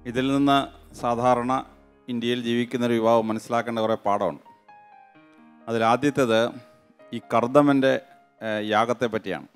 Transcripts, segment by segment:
ഇതിൽ നിന്ന് സാധാരണ ഇന്ത്യയിൽ ജീവിക്കുന്ന ഒരു യുവാവ് മനസ്സിലാക്കേണ്ട കുറേ പാഠമുണ്ട് അതിലാദ്യത്തേത് ഈ കർദമൻ്റെ ഏഹ്, യാഗത്തെ പറ്റിയാണ്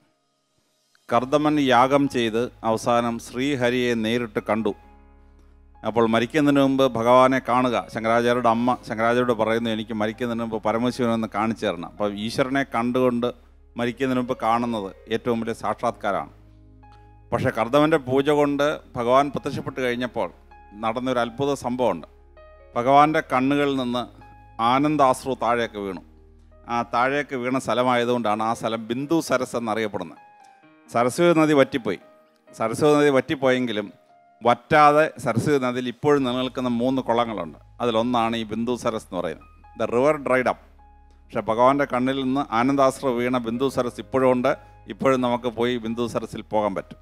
കർദമൻ യാഗം ചെയ്ത് അവസാനം ശ്രീഹരിയെ നേരിട്ട് കണ്ടു അപ്പോൾ മരിക്കുന്നതിന് മുമ്പ് ഭഗവാനെ കാണുക ശങ്കരാചാര്യരുടെ അമ്മ ശങ്കരാചാര്യോട് പറയുന്നു എനിക്ക് മരിക്കുന്നതിന് മുമ്പ് പരമശിവനൊന്ന് കാണിച്ചു തരണം അപ്പോൾ ഈശ്വരനെ കണ്ടുകൊണ്ട് മരിക്കുന്നതിന് മുമ്പ് കാണുന്നത് ഏറ്റവും വലിയ സാക്ഷാത്കാരമാണ് പക്ഷേ കർദവൻ്റെ പൂജ കൊണ്ട് ഭഗവാൻ പ്രത്യക്ഷപ്പെട്ട് കഴിഞ്ഞപ്പോൾ നടന്നൊരു അത്ഭുത സംഭവമുണ്ട് ഭഗവാന്റെ കണ്ണുകളിൽ നിന്ന് ആനന്ദാശ്രു താഴേക്ക് വീണു ആ താഴേക്ക് വീണ സ്ഥലമായതുകൊണ്ടാണ് ആ സ്ഥലം ബിന്ദു സരസ് എന്നറിയപ്പെടുന്നത് സരസ്വതി നദി വറ്റിപ്പോയി സരസ്വതി നദി വറ്റിപ്പോയെങ്കിലും വറ്റാതെ സരസ്വതി നദിയിൽ ഇപ്പോഴും നിലനിൽക്കുന്ന മൂന്ന് കുളങ്ങളുണ്ട് അതിലൊന്നാണ് ഈ ബിന്ദു സരസ് എന്ന് പറയുന്നത് ദ റിവർ ഡ്രൈഡ് അപ്പ് പക്ഷേ ഭഗവാന്റെ കണ്ണിൽ നിന്ന് ആനന്ദാശ്ര വീണ ബിന്ദു സരസ് ഇപ്പോഴും ഉണ്ട് ഇപ്പോഴും നമുക്ക് പോയി ബിന്ദു സരസിൽ പോകാൻ പറ്റും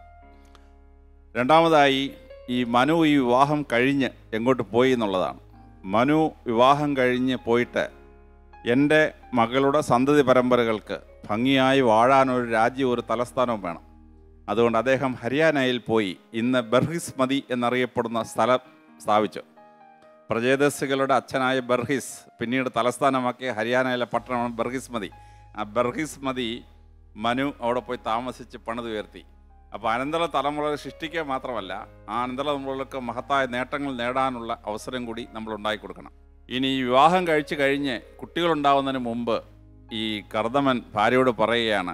രണ്ടാമതായി ഈ മനു ഈ വിവാഹം കഴിഞ്ഞ് എങ്ങോട്ട് പോയി എന്നുള്ളതാണ് മനു വിവാഹം കഴിഞ്ഞ് പോയിട്ട് എൻ്റെ മകളുടെ സന്തതി പരമ്പരകൾക്ക് ഭംഗിയായി വാഴാനൊരു രാജ്യവും ഒരു തലസ്ഥാനവും വേണം അതുകൊണ്ട് അദ്ദേഹം ഹരിയാനയിൽ പോയി ഇന്ന് ബർഹിസ് മതി എന്നറിയപ്പെടുന്ന സ്ഥലം സ്ഥാപിച്ചു പ്രജേദസ്സുകളുടെ അച്ഛനായ ബർഹിസ് പിന്നീട് തലസ്ഥാനമാക്കിയ ഹരിയാനയിലെ പട്ടണമാണ് ബർഹിസ് മതി ആ ബർഹിസ് മതി മനു അവിടെ പോയി താമസിച്ച് പണിതുയർത്തി അപ്പോൾ അനന്തര തലമുറ സൃഷ്ടിക്കുക മാത്രമല്ല ആ അനന്തര തലമുറകൾക്ക് മഹത്തായ നേട്ടങ്ങൾ നേടാനുള്ള അവസരം കൂടി നമ്മൾ ഉണ്ടാക്കി കൊടുക്കണം ഇനി ഈ വിവാഹം കഴിച്ചു കഴിഞ്ഞ് കുട്ടികളുണ്ടാവുന്നതിന് മുമ്പ് ഈ കർദമൻ ഭാര്യയോട് പറയുകയാണ്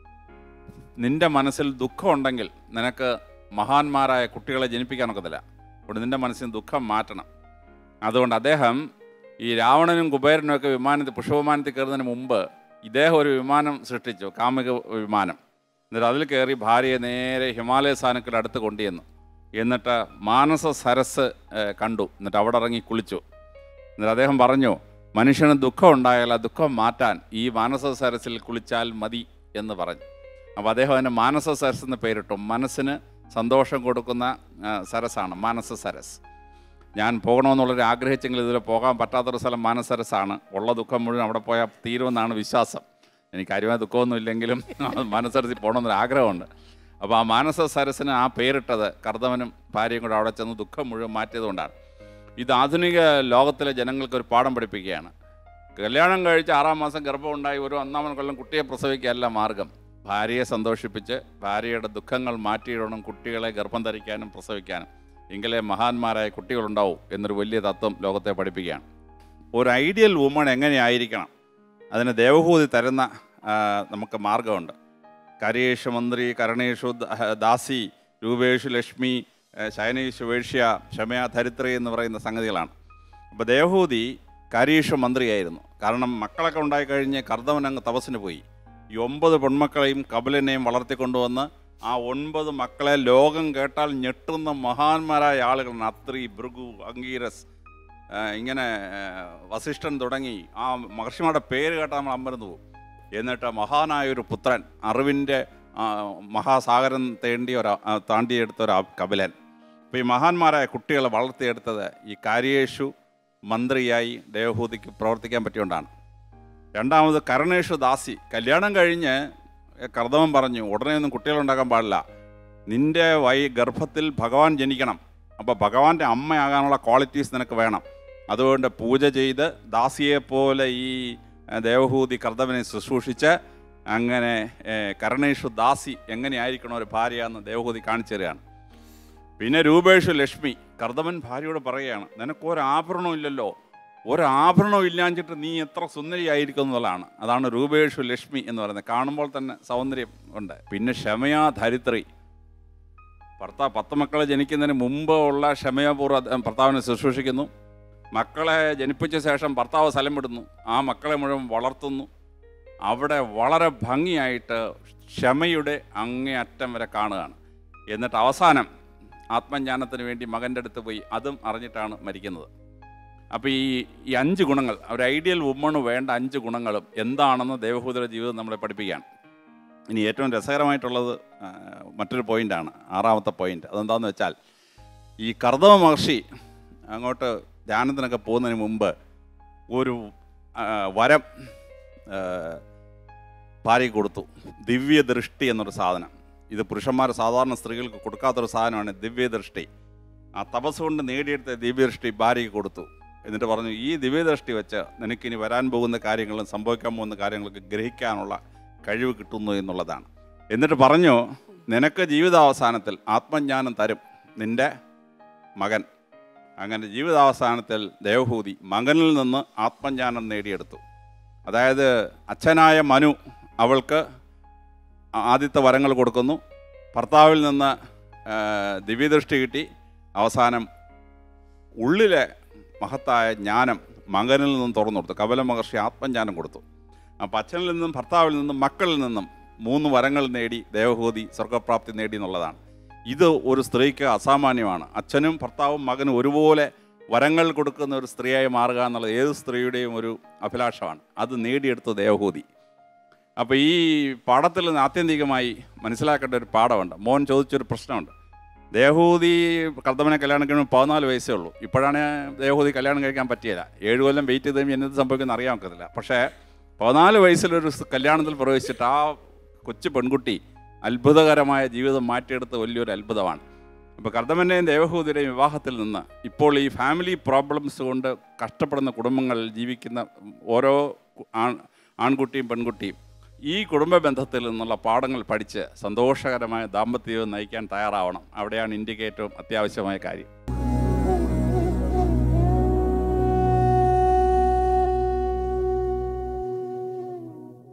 നിന്റെ മനസ്സിൽ ദുഃഖമുണ്ടെങ്കിൽ നിനക്ക് മഹാന്മാരായ കുട്ടികളെ ജനിപ്പിക്കാനൊക്കത്തില്ല അതുകൊണ്ട് നിന്റെ മനസ്സിൽ ദുഃഖം മാറ്റണം അതുകൊണ്ട് അദ്ദേഹം ഈ രാവണനും കുബേരനും ഒക്കെ വിമാനത്തിൽ പുഷ്പവിമാനത്തിൽ കയറുന്നതിന് മുമ്പ് ഇദ്ദേഹം ഒരു വിമാനം സൃഷ്ടിച്ചു കാമിക വിമാനം എന്നിട്ട് അതിൽ കയറി ഭാര്യയെ നേരെ ഹിമാലയ സാനുക്കളുടെ അടുത്ത് കൊണ്ടുചെന്നു എന്നിട്ട് മാനസ സരസ് ഏഹ്, കണ്ടു എന്നിട്ട് അവിടെ ഇറങ്ങി കുളിച്ചു എന്നിട്ട് അദ്ദേഹം പറഞ്ഞു മനുഷ്യന് ദുഃഖം ഉണ്ടായാൽ ആ ദുഃഖം മാറ്റാൻ ഈ മാനസ സരസിൽ കുളിച്ചാൽ മതി എന്ന് പറഞ്ഞു അപ്പോൾ അദ്ദേഹം അതിന് മാനസ സരസ് എന്ന് പേരിട്ടു മനസ്സിന് സന്തോഷം കൊടുക്കുന്ന ആ, സരസാണ് മാനസ സരസ് ഞാൻ പോകണമെന്നുള്ളൊരു ആഗ്രഹിച്ചെങ്കിൽ ഇതിൽ പോകാൻ പറ്റാത്തൊരു സ്ഥലം മാനസരസാണ് ഉള്ള ദുഃഖം മുഴുവൻ അവിടെ പോയാൽ തീരുമെന്നാണ് വിശ്വാസം എനിക്ക് കാര്യമായ ദുഃഖമൊന്നും ഇല്ലെങ്കിലും മാനസരസിൽ പോകണമെന്നൊരു ആഗ്രഹമുണ്ട് അപ്പോൾ ആ മാനസ സരസിന് ആ പേരിട്ടത് കർദവനും ഭാര്യയും കൂടെ അവിടെ ചെന്ന് ദുഃഖം മുഴുവൻ മാറ്റിയതുകൊണ്ടാണ് ഇത് ആധുനിക ലോകത്തിലെ ജനങ്ങൾക്ക് ഒരു പാഠം പഠിപ്പിക്കുകയാണ് കല്യാണം കഴിച്ച് ആറാം മാസം ഗർഭമുണ്ടായി ഒരു ഒന്നാമൻ കൊല്ലം കുട്ടിയെ പ്രസവിക്കുകയല്ല മാർഗം ഭാര്യയെ സന്തോഷിപ്പിച്ച് ഭാര്യയുടെ ദുഃഖങ്ങൾ മാറ്റിയിടണം കുട്ടികളെ ഗർഭം ധരിക്കാനും പ്രസവിക്കാനും എങ്കിലേ മഹാന്മാരായ കുട്ടികളുണ്ടാവും എന്നൊരു വലിയ തത്വം ലോകത്തെ പഠിപ്പിക്കുകയാണ് ഒരു ഐഡിയൽ വുമൺ എങ്ങനെയായിരിക്കണം അതിന് ദേവഭൂതി തരുന്ന ആ, നമുക്ക് മാർഗമുണ്ട് കരയേഷു മന്ത്രി കരണേഷു ദ- ദാസി രൂപേഷു ലക്ഷ്മി ആ, ശയനേഷു വേഷ്യ ക്ഷമയ ധരിത്രി എന്ന് പറയുന്ന സംഗതികളാണ് അപ്പോൾ ദേവഭൂതി കരീഷ മന്ത്രിയായിരുന്നു കാരണം മക്കളൊക്കെ ഉണ്ടായിക്കഴിഞ്ഞ് കർദവൻ അങ്ങ് തപസ്സിന് പോയി ഈ ഒമ്പത് പെൺമക്കളെയും കപിലനെയും വളർത്തിക്കൊണ്ടുവന്ന് ആ ഒൻപത് മക്കളെ ലോകം കേട്ടാൽ ഞെട്ടുന്ന മഹാന്മാരായ ആളുകളാണ് അത്രി ഭൃഗു അങ്കീരസ് ആ, ഇങ്ങനെ ആ, വസിഷ്ഠൻ തുടങ്ങി ആ മഹർഷിമാരുടെ പേര് കേട്ടാൽ നമ്മൾ അമ്പരന്ന് പോകും എന്നിട്ട് മഹാനായ ഒരു പുത്രൻ അറിവിൻ്റെ ആ, മഹാസാഗരം തേണ്ടി ഒരു ആ, താണ്ടിയെടുത്ത ഒരു ആ കപിലൻ അപ്പോൾ ഈ മഹാന്മാരായ കുട്ടികളെ വളർത്തിയെടുത്തത് ഈ കാര്യേഷു മന്ത്രിയായി ദേവഹൂതിക്ക് പ്രവർത്തിക്കാൻ പറ്റിയോണ്ടാണ് രണ്ടാമത് കരണേഷു ദാസി കല്യാണം കഴിഞ്ഞ് കർദവൻ പറഞ്ഞു ഉടനെ ഒന്നും കുട്ടികളുണ്ടാക്കാൻ പാടില്ല നിന്റെ വൈ ഗർഭത്തിൽ ഭഗവാൻ ജനിക്കണം അപ്പോൾ ഭഗവാന്റെ അമ്മയാകാനുള്ള ക്വാളിറ്റീസ് നിനക്ക് വേണം അതുകൊണ്ട് പൂജ ചെയ്ത് ദാസിയെപ്പോലെ ഈ ഏഹ്, ദേവഹൂതി കർദവനെ ശുശ്രൂഷിച്ച് അങ്ങനെ ഏഹ്, കരണേഷു ദാസി എങ്ങനെയായിരിക്കണം ഒരു ഭാര്യ എന്ന് ദേവഹൂതി കാണിച്ചു തരികയാണ് പിന്നെ രൂപേഷു ലക്ഷ്മി കർദവൻ ഭാര്യയോട് പറയുകയാണ് നിനക്ക് ഒരു ആഭരണവും ഇല്ലല്ലോ ഒരു ആഭരണവും ഇല്ലാഞ്ഞിട്ട് നീ എത്ര സുന്ദരിയായിരിക്കും എന്നുള്ളതാണ് അതാണ് രൂപേഷു ലക്ഷ്മി എന്ന് പറയുന്നത് കാണുമ്പോൾ തന്നെ സൗന്ദര്യം ഉണ്ട് പിന്നെ ക്ഷമയാ ധരിത്രി ഭർത്താവ് പത്ത് മക്കളെ ജനിക്കുന്നതിന് മുമ്പ് ഉള്ള ക്ഷമയപൂർവ്വം ഭർത്താവിനെ ശുശ്രൂഷിക്കുന്നു മക്കളെ ജനിപ്പിച്ച ശേഷം ഭർത്താവ് സ്ഥലം വിടുന്നു ആ മക്കളെ മുഴുവൻ വളർത്തുന്നു അവിടെ വളരെ ഭംഗിയായിട്ട് ക്ഷമയുടെ അങ്ങേയറ്റം വരെ കാണുകയാണ് എന്നിട്ട് അവസാനം ആത്മജ്ഞാനത്തിന് വേണ്ടി മകൻ്റെ അടുത്ത് പോയി അതും അറിഞ്ഞിട്ടാണ് മരിക്കുന്നത് അപ്പോൾ ഈ ഈ അഞ്ച് ഗുണങ്ങൾ ഒരു ഐഡിയൽ വുമണ് വേണ്ട അഞ്ച് ഗുണങ്ങളും എന്താണെന്ന് ദേവഭൂതയുടെ ജീവിതം നമ്മളെ പഠിപ്പിക്കുകയാണ് ഇനി ഏറ്റവും രസകരമായിട്ടുള്ളത് ആ, മറ്റൊരു പോയിൻ്റാണ് ആറാമത്തെ പോയിൻ്റ് അതെന്താണെന്ന് വെച്ചാൽ ഈ കർദവ മഹർഷി അങ്ങോട്ട് ധ്യാനത്തിനൊക്കെ പോകുന്നതിന് മുമ്പ് ഒരു ആ, വരം ആ, ഭാര്യയ്ക്ക് കൊടുത്തു ദിവ്യദൃഷ്ടി എന്നൊരു സാധനം ഇത് പുരുഷന്മാർ സാധാരണ സ്ത്രീകൾക്ക് കൊടുക്കാത്തൊരു സാധനമാണ് ദിവ്യദൃഷ്ടി ആ തപസ് കൊണ്ട് നേടിയെടുത്ത ദിവ്യദൃഷ്ടി ഭാര്യയ്ക്ക് കൊടുത്തു എന്നിട്ട് പറഞ്ഞു ഈ ദിവ്യദൃഷ്ടി വെച്ച് നിനക്കിനി വരാൻ പോകുന്ന കാര്യങ്ങളും സംഭവിക്കാൻ പോകുന്ന കാര്യങ്ങളൊക്കെ ഗ്രഹിക്കാനുള്ള കഴിവ് കിട്ടുന്നു എന്നുള്ളതാണ് എന്നിട്ട് പറഞ്ഞു നിനക്ക് ജീവിതാവസാനത്തിൽ ആത്മജ്ഞാനം തരും നിൻ്റെ മകൻ അങ്ങനെ ജീവിതാവസാനത്തിൽ ദേവഹൂതി മകനിൽ നിന്ന് ആത്മജ്ഞാനം നേടിയെടുത്തു അതായത് അച്ഛനായ മനു അവൾക്ക് ആദ്യത്തെ വരങ്ങൾ കൊടുക്കുന്നു ഭർത്താവിൽ നിന്ന് ആ, ദിവ്യദൃഷ്ടി കിട്ടി അവസാനം ഉള്ളിലെ മഹത്തായ ജ്ഞാനം മകനിൽ നിന്നും തുറന്നു കൊടുത്തു കപില മഹർഷി ആത്മജ്ഞാനം കൊടുത്തു അപ്പം അച്ഛനിൽ നിന്നും ഭർത്താവിൽ നിന്നും മക്കളിൽ നിന്നും മൂന്ന് വരങ്ങൾ നേടി ദേവഹൂതി സ്വർഗപ്രാപ്തി നേടി എന്നുള്ളതാണ് ഇത് ഒരു സ്ത്രീക്ക് അസാമാന്യമാണ് അച്ഛനും ഭർത്താവും മകനും ഒരുപോലെ വരങ്ങൾ കൊടുക്കുന്ന ഒരു സ്ത്രീയായി മാറുക എന്നുള്ളത് ഏത് സ്ത്രീയുടെയും ഒരു അഭിലാഷമാണ് അത് നേടിയെടുത്ത ദേവഹൂതി അപ്പോൾ ഈ പാഠത്തിൽ നിന്ന് ആത്യന്തികമായി മനസ്സിലാക്കേണ്ട ഒരു പാഠമുണ്ട് മോൻ ചോദിച്ചൊരു പ്രശ്നമുണ്ട് ദേവഹൂതി കർദ്ദമനെ കല്യാണം കഴിയുമ്പോൾ പതിനാല് വയസ്സേ ഉള്ളൂ ഇപ്പോഴാണ് ദേവഹൂതി കല്യാണം കഴിക്കാൻ പറ്റിയില്ല ഏഴ് കൊല്ലം വെയിറ്റ് ചെയ്ത് കഴിഞ്ഞാൽ എന്ത് സംഭവിക്കുമെന്ന് അറിയാൻ ഒക്കത്തില്ല പക്ഷേ പതിനാല് വയസ്സിലൊരു സ് കല്യാണത്തിൽ പ്രവേശിച്ചിട്ട് ആ കൊച്ചു പെൺകുട്ടി അത്ഭുതകരമായ ജീവിതം മാറ്റിയെടുത്ത വലിയൊരു അത്ഭുതമാണ് അപ്പോൾ കർദ്ദമൻ്റെയും ദേവഹൂതിയുടെയും വിവാഹത്തിൽ നിന്ന് ഇപ്പോൾ ഈ ഫാമിലി പ്രോബ്ലംസ് കൊണ്ട് കഷ്ടപ്പെടുന്ന കുടുംബങ്ങളിൽ ജീവിക്കുന്ന ഓരോ ആൺ ആൺകുട്ടിയും പെൺകുട്ടിയും ഈ കുടുംബ ബന്ധത്തിൽ നിന്നുള്ള പാഠങ്ങൾ പഠിച്ച് സന്തോഷകരമായ ദാമ്പത്യം നയിക്കാൻ തയ്യാറാവണം അവിടെയാണ് ഇന്ത്യക്ക് ഏറ്റവും അത്യാവശ്യമായ കാര്യം